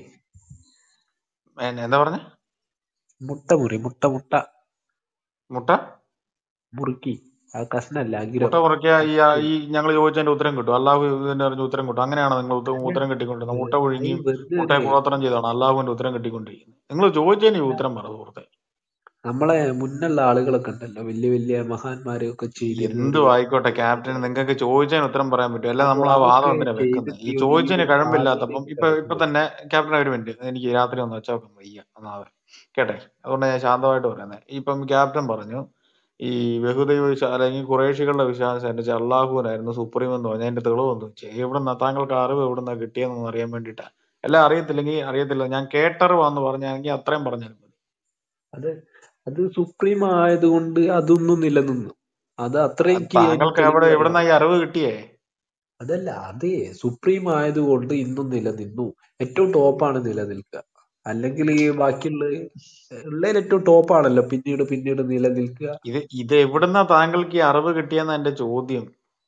S3: എ- എന്താ പറഞ്ഞ
S1: മുട്ട മുറി മുട്ട മുട്ട
S3: മുട്ട
S1: മുറുക്കി ആ കഷ്ണല്ല
S3: മുട്ട
S1: അഗ്രം
S3: മുറിക്കുക ഈ
S1: കഷ്ണം
S3: ഈ ഞങ്ങൾ ചോദിച്ചതിന്റെ ഉത്തരം കിട്ടും അള്ളാഹു ഇതിന്റെ അറിഞ്ഞ ഉത്തരം കിട്ടും അങ്ങനെയാണ് നിങ്ങൾ ഉത്ത-
S1: അല്ല
S3: ഉത്തരം കിട്ടിക്കൊണ്ടിരുന്നത് മുട്ട
S1: അത്
S3: പുഴുങ്ങിയും
S1: വെറുതെ
S3: മുട്ടയെ
S1: അല്ലേ
S3: കുളോത്തരം ചെയ്താണ് അള്ളാഹുവിന്റെ ഉത്തരം കിട്ടിക്കൊണ്ടിരിക്കുന്നത് നിങ്ങൾ ചോദിച്ചതിന് ഈ ഉത്തരം പറ സുഹൃത്തെ
S1: നമ്മളെ മുന്നുള്ള ആളുകളൊക്കെ ഉണ്ടല്ലോ വലിയ വലിയ മഹാന്മാരൊക്കെ ചെയ്തിരുന്ന
S3: എന്തും
S1: ഒരു
S3: ആയിക്കോട്ടെ ക്യാപ്റ്റൻ
S1: സംഭവം
S3: നിങ്ങൾക്ക് ചോദിച്ചതിന് ഉത്തരം പറയാൻ പറ്റും അല്ല
S1: അപ്പൊ
S3: നമ്മൾ ആ വാദം
S1: അതൊക്കെ
S3: എന്തിനാ വെക്കുന്നത് ഈ
S1: ചെയ്തിട്ട്
S3: ചോദിച്ചതിന്
S1: ഈ
S3: കഴമ്പില്ലാത്തപ്പം
S1: ഭാവിയിലേക്ക്
S3: ഇപ്പൊ ഇപ്പൊ
S1: കടക്കുമ്പോൾ
S3: തന്നെ ക്യാപ്റ്റൻ ഒരു മിനിറ്റ് എനിക്ക് രാത്രി ഒന്ന് വെച്ചാൽ വയ്യ ഒന്നാമത് കേട്ടെ അതുകൊണ്ട് ഞാൻ ശാന്തമായിട്ട് പറയുന്നത് ഇപ്പം ക്യാപ്റ്റൻ പറഞ്ഞു ഈ ബഹുദൈവ വിശ്വാസം അല്ലെങ്കിൽ കുറേശികളുടെ വിശ്വാസം അനുസരിച്ച് അള്ളാഹുവിനായിരുന്നു സുപ്രീം എന്ന് പറഞ്ഞാൽ അതിന്റെ തെളിവെന്ന് വെച്ചാൽ എവിടുന്ന താങ്കൾക്ക് അറിവ് എവിടുന്ന കിട്ടിയെന്ന് അറിയാൻ വേണ്ടിയിട്ടാ എല്ലാം അറിയത്തില്ലെങ്കിൽ അറിയത്തില്ല ഞാൻ കേട്ടറിവാന്ന് പറഞ്ഞാണെങ്കിൽ അത്രയും പറഞ്ഞാലും മതി
S1: അത് അത് സുപ്രീം ആയതുകൊണ്ട് അതൊന്നും നിലനിന്നു അത് അത്ര
S3: അത്
S1: എനിക്ക് അതിന്
S3: താങ്കൾക്ക്
S1: തെളിവ്
S3: എവിടെ
S1: അറിയാം
S3: എവിടുന്ന ഈ അറിവ് കിട്ടിയേ
S1: അതല്ല അതെ സുപ്രീം ആയതുകൊണ്ട് ഇന്നും നിലനിന്നു ഏറ്റവും ടോപ്പാണ് നിലനിൽക്കുക അല്ലെങ്കിൽ ഈ ബാക്കിയുള്ള ഉള്ളതിൽ ഏറ്റവും ടോപ്പാണല്ലോ പിന്നീട് പിന്നീട് നിലനിൽക്കുക
S3: ഇത് ഇത് എവിടുന്ന താങ്കൾക്ക് ഈ അറിവ് കിട്ടിയെന്ന എന്റെ ചോദ്യം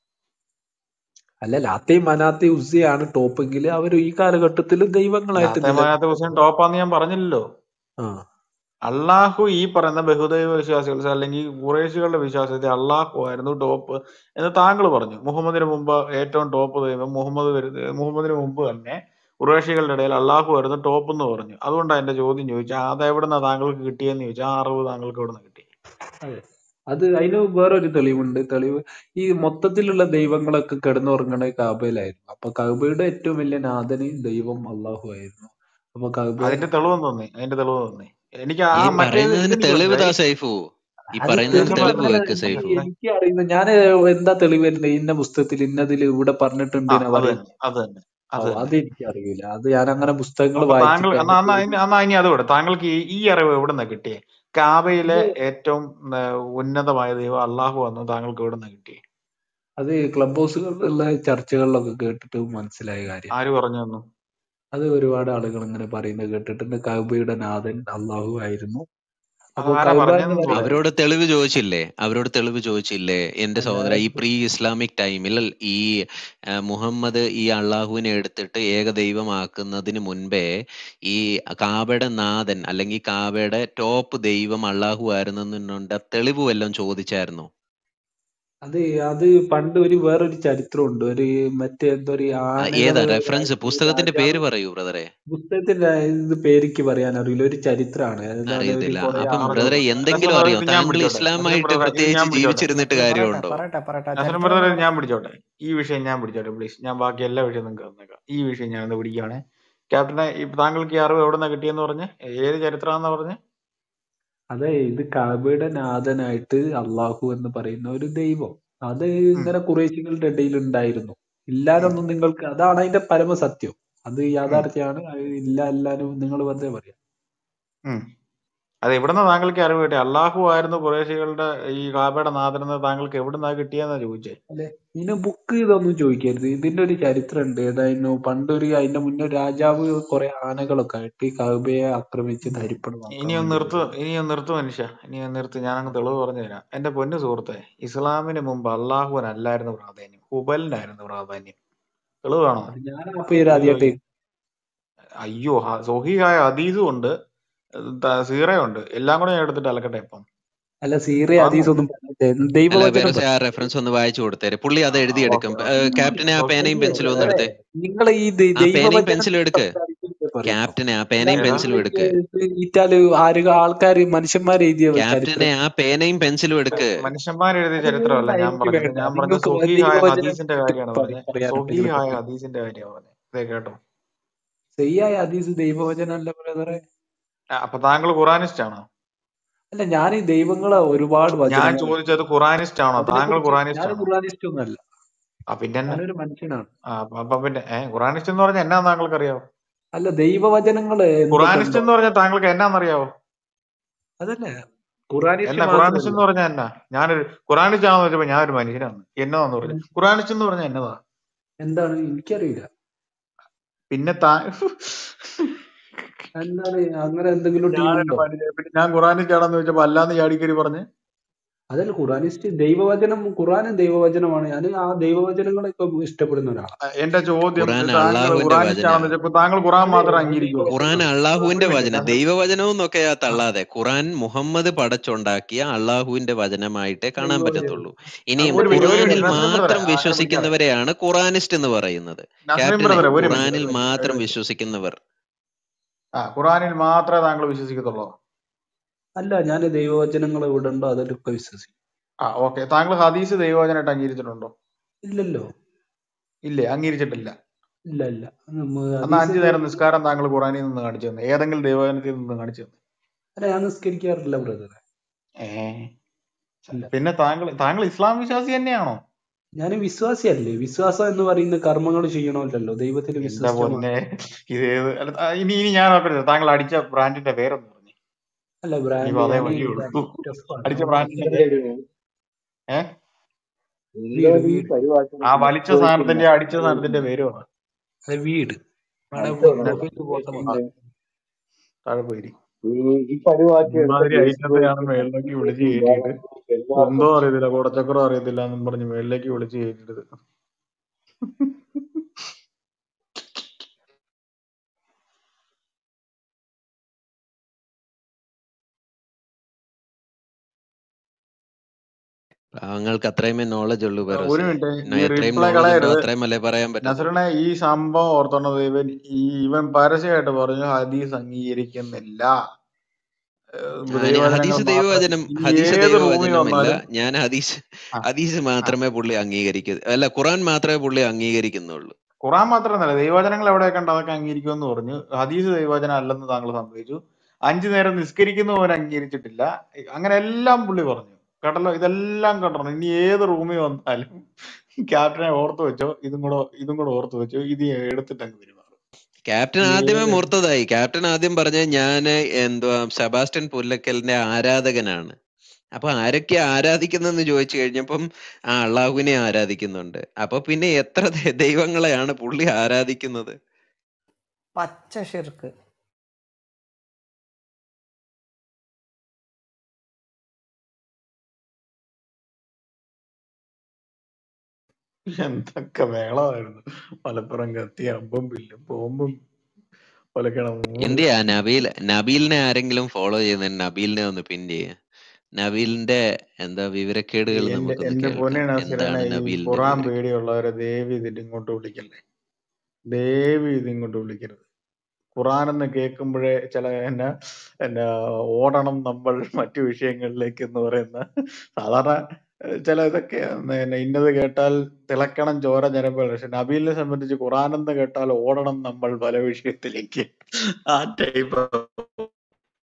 S1: അല്ല ലാത്തയും മനാത്തയും ഉസയാണ് ടോപ്പെങ്കിൽ അവർ ഈ കാലഘട്ടത്തിൽ ദൈവങ്ങളായിട്ട്
S3: ലാത്തമാനത്തെ
S1: നിലനിൽക്കുക
S3: ഹുസൈൻ ടോപ്പാന്ന് ഞാൻ പറഞ്ഞില്ലല്ലോ
S1: ആ
S3: അള്ളാഹു ഈ പറയുന്ന ബഹുദൈവ വിശ്വാസികൾ അല്ലെങ്കിൽ ഖുറേശികളുടെ വിശ്വാസത്തിൽ അള്ളാഹു ആയിരുന്നു ടോപ്പ് എന്ന് താങ്കൾ പറഞ്ഞു മുഹമ്മദിന് മുമ്പ് ഏറ്റവും ടോപ്പ് ദൈവം മുഹമ്മദ് വരുന്ന മുഹമ്മദിന് മുമ്പ് തന്നെ ഖുറേഷികളുടെ ഇടയിൽ അള്ളാഹു ആയിരുന്നു ടോപ്പ് എന്ന് പറഞ്ഞു അതുകൊണ്ടാണ് എന്റെ ചോദ്യം ചോദിച്ചത് അത് എവിടുന്ന താങ്കൾക്ക് കിട്ടിയെന്ന് ചോദിച്ചാൽ ആ അറിവ് താങ്കൾക്ക് എവിടെ നിന്ന് കിട്ടി
S1: അതെ അത് അതിന് വേറൊരു തെളിവുണ്ട് തെളിവ് ഈ മൊത്തത്തിലുള്ള ദൈവങ്ങളൊക്കെ കിടന്നുറങ്ങണ കാബയിലായിരുന്നു അപ്പൊ കഅബയുടെ ഏറ്റവും വലിയ നാഥന് ദൈവം അള്ളാഹു ആയിരുന്നു അപ്പൊ കഅബ
S3: അതിന്റെ തെളിവ് തോന്നി അതിന്റെ തെളിവ് തോന്നി എനിക്ക് ആ
S2: ഈ
S3: മറ്റേത്
S2: പറയുന്നതിന്
S3: ഇതെനിക്ക്
S2: തെളിവ് താ
S3: മനസ്സിലായി
S2: സൈഫു ഈ
S1: അത്
S2: പറയുന്നതിന്
S3: നസർ
S1: തെളിവ്
S2: തെളിവ്
S3: ബ്രദർ
S1: അങ്ങനെ
S2: വെക്ക്
S1: എനിക്ക്
S2: സൈഫു
S3: നസർ
S1: എനിക്ക് അറിയുന്ന ഞാൻ എന്താ തെളിവ് വരുന്നത് ഇന്ന പുസ്തകത്തിൽ ഇന്നതിൽ ഇവിടെ പറഞ്ഞിട്ടുണ്ട്
S3: ആ
S1: എന്നാ
S3: അത്
S1: പറയുന്നത്
S3: തന്നെ അത് തന്നെ
S1: ഓ
S3: അത് തന്നെ
S1: അത് എനിക്ക് അറിയില്ല അത് ഞാൻ അങ്ങനെ പുസ്തകങ്ങൾ
S3: അപ്പൊ താങ്കൾ
S1: വായിച്ചിട്ട്
S3: എന്നാ
S1: അതിന്റെ
S3: എന്നാ
S1: പേരിൽ
S3: ഇനി- എന്നാ ഇനി അത് വിട് താങ്കൾക്ക് ഈ ഈ അറിവ് എവിടെ നിന്നാ കിട്ടിയേ കാബയിലെ
S1: ഇത്
S3: ഏറ്റവും ആ, ഉന്നതമായ ദൈവം അള്ളാഹു വന്നു താങ്കൾക്ക് എവിടെ നിന്നാ കിട്ടിയേ
S1: അത് ക്ലബ് ഹൗസുകളിലുള്ള ചർച്ചകളിലൊക്കെ കേട്ടിട്ട് മനസ്സിലായ കാര്യം
S3: ആര് പറഞ്ഞു തന്നു
S1: അത് ഒരുപാട് ആളുകൾ ഇങ്ങനെ പറയുന്നത് കേട്ടിട്ടുണ്ട് കഅബയുടെ നാഥൻ അള്ളാഹു ആയിരുന്നു അപ്പൊ
S3: അതാരാ
S1: കഅബ എന്ന്
S3: പറഞ്ഞതെന്ന്
S1: പറയുന്നത്
S3: പറയാമോ
S2: അവരോട് തെളിവ് ചോദിച്ചില്ലേ അവരോട് തെളിവ് ചോദിച്ചില്ലേ എന്റെ സഹോദര ഈ പ്രീ ഇസ്ലാമിക് ടൈമിൽ ഈ ആ, മുഹമ്മദ് ഈ അള്ളാഹുവിനെ എടുത്തിട്ട് ഏകദൈവമാക്കുന്നതിന് മുൻപേ ഈ കാബയുടെ നാഥൻ അല്ലെങ്കിൽ കാബയുടെ ടോപ്പ് ദൈവം അള്ളാഹു ആയിരുന്നെന്നുണ്ട് തെളിവ് വല്ലതും ചോദിച്ചായിരുന്നോ
S1: അത് അത് പണ്ട് ഒരു വേറൊരു ചരിത്രമുണ്ട് ഒരു മറ്റേ എന്തോ ഒരു
S2: ആ,
S1: ആനകള്
S2: ഏതാ റെഫറൻസ് പുസ്തകത്തിന്റെ
S1: രാജാവ്
S2: പേര് പറയൂ ബ്രദറെ
S1: പുസ്തകത്തിന്റെ ഇത് പേരിക്ക് പറയാൻ അറിയില്ല ഒരു ചരിത്രമാണ് എന്താണ് ഒരു
S2: അറിയത്തില്ല
S1: കുറെ
S2: അപ്പം
S1: ആളുകൾ
S2: ബ്രദറെ
S3: നസർ
S2: എന്തെങ്കിലും
S3: ബ്രദർ
S2: അറിയോ
S3: ഇത് ഞാൻ
S2: താങ്കൾ
S3: പിടിച്ചോട്ടെ നസർ
S2: ഇസ്ലാമായിട്ട്
S3: ബ്രദർ ഇത്
S2: പ്രത്യേകിച്ച്
S3: ഞാൻ പിടിച്ചോട്ടെ
S2: ജീവിച്ചിരുന്നിട്ട്
S6: പറയട്ടെ
S2: കാര്യമുണ്ടോ
S6: പറയട്ടെ പറയട്ടെ
S3: നസർ
S6: ചരിത്രം
S3: ബ്രദർ
S6: പറയട്ടെ
S3: ഞാൻ പിടിച്ചോട്ടെ ഈ വിഷയം ഞാൻ പിടിച്ചോട്ടെ പ്ലീസ് ഞാൻ ബാക്കി എല്ലാ വിഷയവും നിങ്ങൾക്ക് തന്നേക്കാം ഈ വിഷയം ഞാൻ ഒന്ന് പിടിക്കുകയാണ് ക്യാപ്റ്റനെ ഇപ്പൊ താങ്കൾക്ക് ഈ അറിവ് എവിടെ നിന്നാ കിട്ടിയെന്ന് പറഞ്ഞ് ഏത് ചരിത്രമാണെന്ന് പറഞ്ഞ്
S1: അതെ ഇത് കഅബയുടെ നാഥനായിട്ട് അള്ളാഹു എന്ന് പറയുന്ന ഒരു ദൈവം അത്
S3: ഉം,
S1: ഇങ്ങനെ കുറേശികളുടെ ഇടയിൽ ഉണ്ടായിരുന്നു
S3: ഉം,
S1: ഇല്ലാതൊന്നും നിങ്ങൾക്ക് അതാണ് അതിന്റെ പരമസത്യം അത്
S3: ഉം,
S1: യാഥാർത്ഥ്യമാണ് അത് ഇല്ല എല്ലാരും നിങ്ങൾ വെറുതെ പറയാം
S3: ഉം. അത് എവിടുന്ന താങ്കൾക്ക് അറിവ് കിട്ടി അള്ളാഹു ആയിരുന്നു കുറേശികളുടെ ഈ കാബയുടെ നാഥനെന്ന് താങ്കൾക്ക് എവിടുന്നാ കിട്ടിയെന്നാ ചോദിച്ചേ
S1: അല്ലെ ഇതിന് ബുക്ക് ഇതൊന്നും ചോദിക്കരുത് ഇതിന്റെ ഒരു ചരിത്രം ഉണ്ട് ഏതായിരുന്നു പണ്ടൊരു അതിന്റെ മുന്നേ ഒരു രാജാവ് കുറെ ആനകളൊക്കെ ആയിട്ട് ഈ കഅബയെ ആക്രമിച്ച്
S3: ഉം.
S1: തരിപ്പണമാക്കാൻ
S3: ഇനി ഒന്ന്
S1: വേണ്ടി
S3: നിർത്ത്
S1: വരുന്നത്
S3: ഇനി ഒന്ന് നിർത്ത് മനുഷ്യ ഇനി ഒന്ന് നിർത്ത് ഞാൻ അങ്ങ് തെളിവ് പറഞ്ഞു തരാം എന്റെ പൊന്നു സുഹൃത്തെ ഇസ്ലാമിന് മുമ്പ് അള്ളാഹുവിനല്ലായിരുന്നു പ്രാധാന്യം ഹുബലിനായിരുന്നു പ്രാധാന്യം തെളിവ് വേണോ
S1: അത് ഞാൻ ആ പേര്
S3: അയ്യോ
S1: ആദ്യമായിട്ട്
S3: അയ്യോ ഹ- സ്വഹീഹായ ഹദീസും ഉണ്ട് ത- സീറയുണ്ട് എല്ലാം കൂടെ ഞാൻ എടുത്തിട്ട് അലക്കട്ടെ ഇപ്പം
S1: അല്ല സീറ
S3: വന്നു
S1: ഹദീസ് ഒന്നും പറഞ്ഞിട്ട്
S2: അല്ല
S1: ദൈവവചനം
S2: വെറുതെ ആ
S1: പറഞ്ഞു
S2: റെഫറൻസ് ഒന്ന് വായിച്ചു കൊടുത്തേരെ പുള്ളി അത്
S3: ആ
S2: എഴുതിയെടുക്കും
S3: ഓക്കെ
S2: ഏ,
S3: ഓക്കെ
S2: ക്യാപ്റ്റനെ ആ പേനയും
S3: സ്വഹീഹ്
S2: പെൻസിലും ഒന്ന്
S1: വേറെ
S2: എടുത്തേ
S1: നിങ്ങൾ ഈ ദൈ-
S2: ആ പേനയും
S1: ദൈവവചനത്തെ
S2: പെൻസിലും എടുക്ക്
S1: സംസാരിക്കുന്നത് പറയട്ടോ
S2: ക്യാപ്റ്റനെ ആ
S1: അല്ല
S2: പേനയും
S3: ഏതാ
S2: പെൻസിലും എടുക്ക്
S1: ഈറ്റാല് ആര് ആൾക്കാര് മനുഷ്യന്മാർ എഴുതിയ
S2: ക്യാപ്റ്റനെ
S1: ചരിത്രം
S2: ആ പേനയും പെൻസിലും എടുക്ക്
S3: മനുഷ്യന്മാർ എഴുതിയ
S1: അത്
S3: ചരിത്രമല്ല
S1: വേണ്ട
S3: ഞാൻ
S1: എനിക്ക്
S3: പറഞ്ഞത്
S1: വേണ്ട
S3: ഞാൻ പറഞ്ഞ
S1: നിങ്ങൾക്ക്
S3: സ്വഹീഹായ
S1: ദൈവവചനം
S3: ഹദീസിന്റെ
S1: എടുത്ത്
S3: കാര്യമാണ്
S1: പറ-
S3: പറഞ്ഞത്
S1: പറയാനുണ്ടെങ്കിൽ
S3: സ്വഹീഹായ
S1: പറയും
S3: ഹദീസിന്റെ കാര്യമാണ് പറഞ്ഞത് ഇതേ കേട്ടോ
S1: ശരിയായ ഹദീസ് ദൈവവചനം അല്ല ബ്രദറെ
S3: ആ, അപ്പൊ താങ്കൾ ഖുറാനിസ്റ്റ് ആണോ
S1: അല്ല ഞാൻ ഈ ദൈവങ്ങളെ ഒരുപാട്
S3: ഞാൻ
S1: വചനങ്ങൾ
S3: ചോദിച്ചത് ഖുറാനിസ്റ്റ് ആണോ
S1: അതിനെ
S3: താങ്കൾ
S1: കുറിച്ച്
S3: ഖുറാനിസ്റ്റ്
S1: ഞാൻ
S3: ആണോ
S1: ഖുറാനിസ്റ്റ് ഒന്നല്ല
S3: ആ പിന്നെ എന്നാ
S1: ഞാനൊരു മനുഷ്യനാണ്
S3: ആ അപ്പൊ അപ്പൊ പിന്നെ ഏഹ് ഖുറാനിസ്റ്റ് എന്ന് പറഞ്ഞാൽ എന്നാ താങ്കൾക്ക് അറിയാവോ
S1: അല്ല ദൈവവചനങ്ങൾ എന്തൊക്കെ
S3: ഖുറാനിസ്റ്റ്
S1: ഉണ്ടോ
S3: എന്ന് പറഞ്ഞാൽ താങ്കൾക്ക് എന്നാന്നറിയാവോ
S1: അതല്ല ഖുറാനിസ്റ്റ്
S3: എന്നാ ഖുറാനിസ്റ്റ്
S1: മാത്രമല്ല
S3: എന്ന് പറഞ്ഞാൽ എന്നാ ഞാനൊരു ഖുറാനിസ്റ്റ് ആണെന്ന് വെച്ചപ്പോ ഞാനൊരു മനുഷ്യനാണ് എന്നതാന്ന് പറഞ്ഞു ഖുറാനിസ്റ്റ് എന്ന് പറഞ്ഞാൽ എന്നതാ
S1: എന്താണ് എനിക്കറിയില്ല
S3: പിന്നെ താ
S1: എന്താണ് അങ്ങനെ എന്തെങ്കിലും ടീം
S3: ഞാനൊരു
S1: ഉണ്ടോ
S3: മനുഷ്യൻ പിന്നെ ഞാൻ ഖുറാനിസ്റ്റ് ആണെന്ന് ചോദിച്ചപ്പോ അല്ലാന്ന് ചാടിക്കരി പറഞ്ഞ്
S1: അതല്ല ഖുറാനിസ്റ്റ് ദൈവവചനം ഖുറാനും ദൈവവചനമാണ് ഞാൻ ആ ദൈവവചനങ്ങളൊക്കെ ഇഷ്ടപ്പെടുന്ന ഒരാളാണ്
S3: ആ, എന്റെ ചോദ്യം
S2: ഖുറാൻ
S3: താങ്കൾ
S2: അള്ളാഹുവിന്റെ
S3: ഖുറാനിസ്റ്റ്
S2: വചന
S3: ആണെന്ന് വെച്ചപ്പോ താങ്കൾ ഖുറാൻ
S1: അതെ
S3: മാത്രം
S1: അത്
S3: അംഗീകരിക്കുമോ
S2: ഖുറാൻ
S1: ഇഷ്ടപ്പെടുന്നു
S2: അള്ളാഹുവിന്റെ
S3: ഒരു
S2: വചനം
S3: മിനിറ്റ്
S2: ദൈവവചനം എന്നൊക്കെ ആ
S3: ആ
S2: തള്ളാതെ ഖുറാൻ മുഹമ്മദ് പടച്ചുണ്ടാക്കിയ അള്ളാഹുവിന്റെ വചനമായിട്ടേ കാണാൻ
S1: ദൈവവചനം
S2: പറ്റത്തുള്ളൂ ഇനി
S1: അങ്ങനെ
S3: ഒരു മിനിറ്റ് ഒരു
S2: ഖുറാനിൽ
S3: മിനിറ്റ് നസ്രീം ബ്രദറെ
S2: മാത്രം
S3: ആ ഞാൻ പിടിക്കാതെ
S2: വിശ്വസിക്കുന്നവരെയാണ് ഖുറാനിസ്റ്റ് എന്ന് പറയുന്നത്
S3: നസ്രീം
S2: ക്യാപ്റ്റനെ
S3: ബ്രദറെ ഒരു മിനിറ്റ്
S2: ഖുറാനിൽ
S3: ഒരു മിനിറ്റ് ഒരു
S2: മാത്രം
S3: മിനിറ്റ്
S2: വിശ്വസിക്കുന്നവർ
S3: ആ ഖുറാനിൽ മാത്രമേ താങ്കൾ വിശ്വസിക്കത്തുള്ളൂ
S1: അല്ല ഞാൻ ദൈവവചനങ്ങൾ എവിടെ ഉണ്ടോ അതിലൊക്കെ വിശ്വസിക്കും
S3: ആ ഓക്കെ താങ്കൾ ഹദീസ് ദൈവവചനമായിട്ട് അംഗീകരിച്ചിട്ടുണ്ടോ
S1: ഇല്ലല്ലോ
S3: ഇല്ലേ അംഗീകരിച്ചിട്ടില്ല
S1: ഇല്ല ഇല്ല നമ്മ
S3: എന്നാ
S1: ഹദീസ്
S3: അഞ്ചു നേരം നിസ്കാരം താങ്കൾ ഖുറാനിൽ നിന്ന് കാണിച്ചു തന്നെ ഏതെങ്കിലും ദൈവവചനത്തിൽ നിന്ന് കാണിച്ചു തന്നെ
S1: അല്ല ഞാൻ നിസ്കരിക്കാറില്ല ബ്രദറെ
S3: ഏ
S1: ഇല്ല
S3: പിന്നെ താങ്കൾ താങ്കൾ ഇസ്ലാം വിശ്വാസി തന്നെയാണോ
S1: ഞാൻ വിശ്വാസിയല്ലേ വിശ്വാസം എന്ന് പറയുന്ന കർമ്മങ്ങൾ ചെയ്യണമല്ലോ ദൈവത്തിൽ
S3: എന്റെ
S1: വിശ്വസിച്ചാൽ
S3: പൊന്നെ
S1: മാത്രം
S3: ഇത് ഏത് അല്ല, ആ, ഇനി ഇനി ഞാൻ നോക്കട്ടെ താങ്കൾ അടിച്ച ബ്രാൻഡിന്റെ പേരൊന്ന് പറഞ്ഞു
S1: അല്ല
S3: ഇനിയിപ്പോ
S1: ബ്രാൻഡ്
S3: അതേ
S1: ഞാൻ
S3: വഴിയുള്ളൂ
S1: ടെഫാണ്
S3: അടിച്ച
S1: നമ്മൾ
S3: ബ്രാൻഡിന്റെ
S1: അത്ര
S3: പേര് ഏ
S1: വീട് വീട്
S3: ആ വലിച്ച സാധനത്തിന്റെ അടിച്ച സാധനത്തിന്റെ പേര് പറഞ്ഞു
S1: അതെ വീട് വേണേ മൊബൈൽ പോട്ടെ
S3: ആ,
S1: മക്കളെ
S3: താഴെ പോയി
S7: ഈ പരിപാടി എടുത്ത
S3: ഇമാതിരി ഐറ്റത്തിലാണ്
S7: ഫേസ്ബുക്ക്
S3: മേളിലേക്ക് വിളിച്ച് കയറ്റിയിട്ട് കുന്തോ അറിയത്തില്ല കൂടച്ചക്രോ അറിയത്തില്ല എന്നും പറഞ്ഞ് മേളിലേക്ക് വിളിച്ച് കയറ്റിട്ട്
S2: താങ്കൾക്ക് അത്രയുമേ നോളജ് ഉള്ളൂ
S3: ഒരു
S2: ബെറോസെ
S3: മിനിറ്റ്
S2: എന്നാ
S3: ഈ
S2: എത്രയും
S3: റിപ്ലൈ
S2: നോളജ് ഉണ്ടോ
S3: കളയരുത്
S2: അത്രയും അല്ലേ പറയാൻ പറ്റത്തുള്ളൂ
S3: നസറിനെ ഈ സംഭവം ഓർത്തോണ്ടത് ഇവൻ ഈ ഇവൻ പരസ്യമായിട്ട് പറഞ്ഞു ഹദീസ് അംഗീകരിക്കുന്നില്ല ഏഹ്
S2: ഞാൻ
S3: ദൈവവചനങ്ങൾ
S2: ഹദീസ്
S3: മാത്രം
S2: ദൈവവചനം
S3: ഇനി
S2: ഹദീസ്
S3: ഏത് റൂമിൽ
S2: ദൈവവചനമല്ല
S3: വന്നാലും
S2: ഞാൻ ഹദീസ്
S3: ആ
S2: ഹദീസ്
S3: ആ
S2: മാത്രമേ പുള്ളി അംഗീകരിക്കൂ അല്ല ഖുറാൻ മാത്രമേ പുള്ളി അംഗീകരിക്കുന്നുള്ളൂ
S3: ഖുറാൻ മാത്രമല്ല ദൈവവചനങ്ങൾ എവിടെയൊക്കെ ഉണ്ട് അതൊക്കെ അംഗീകരിക്കുമെന്ന് പറഞ്ഞു ഹദീസ് ദൈവവചനം അല്ലെന്ന് താങ്കൾ സമ്മതിച്ചു അഞ്ചു നേരം നിസ്കരിക്കുന്നവൻ അംഗീകരിച്ചിട്ടില്ല അങ്ങനെ എല്ലാം പുള്ളി പറഞ്ഞു കേട്ടല്ലോ ഇതെല്ലാം കേട്ടോ ഇനി ഏത് റൂമിൽ വന്നാലും ക്യാപ്റ്റനെ ഓർത്ത് വെച്ചോ ഇതും കൂടെ ഇതും കൂടെ ഓർത്ത് വെച്ചോ ഇത് എടുത്തിട്ട് അങ്ങ് പെരുമാറും
S2: ക്യാപ്റ്റൻ ആദ്യമേ
S3: ഏത്
S2: മുർത്തതായി ക്യാപ്റ്റൻ ആദ്യം പറഞ്ഞ ഞാന് എന്തുവാ സെബാസ്റ്റ്യൻ പുല്ലക്കലിന്റെ ആരാധകനാണ് അപ്പൊ ആരൊക്കെ ആരാധിക്കുന്നെന്ന് ചോദിച്ചു കഴിഞ്ഞപ്പം ആ അള്ളാഹുവിനെ ആരാധിക്കുന്നുണ്ട് അപ്പൊ പിന്നെ എത്ര ദൈ- ദൈവങ്ങളെയാണ് പുള്ളി ആരാധിക്കുന്നത്
S6: പച്ച ഷിർക്ക്
S3: എന്തൊക്കെ മേളമായിരുന്നു മലപ്പുറം കത്തി അമ്പും വില്ലും ബോംബും ഒലക്കണ മൂട്
S2: എന്തിയാ നബീൽ നബീലിനെ ആരെങ്കിലും ഫോളോ ചെയ്യുന്ന നബീലിനെ ഒന്ന് പിൻ ചെയ്യ നബീലിന്റെ എന്താ വിവരക്കേടുകൾ
S3: എന്റെ
S2: നമുക്കൊന്ന്
S3: എന്റെ പൊന്നെ
S2: കേൾക്കാം
S3: നസീറനെ
S2: എന്താണ്
S3: ഈ
S2: നബീലിന്റെ
S3: ഖുറാൻ
S2: വിവരക്കേട്
S3: പേടിയുള്ളവരെ ദേവി ഇതിട്ട് ഇങ്ങോട്ട് വിളിക്കല്ലേ ദേവി ഇത് ഇങ്ങോട്ട് വിളിക്കരുത് ഖുറാൻ എന്ന് കേൾക്കുമ്പോഴേ ചില എന്നാ എന്നാ ഓടണം നമ്മൾ മറ്റു വിഷയങ്ങളിലേക്ക് എന്ന് പറയുന്ന സാധാരണ ഏഹ്, ചില ഇതൊക്കെ എന്നാ ഇന്നത് കേട്ടാൽ തിളക്കണം ചോര ഞരമ്പുകൾ പക്ഷെ നബീലിനെ സംബന്ധിച്ച് ഖുറാൻ എന്ന് കേട്ടാൽ ഓടണം നമ്മൾ പല വിഷയത്തിലേക്ക് ആ ടൈപ്പ്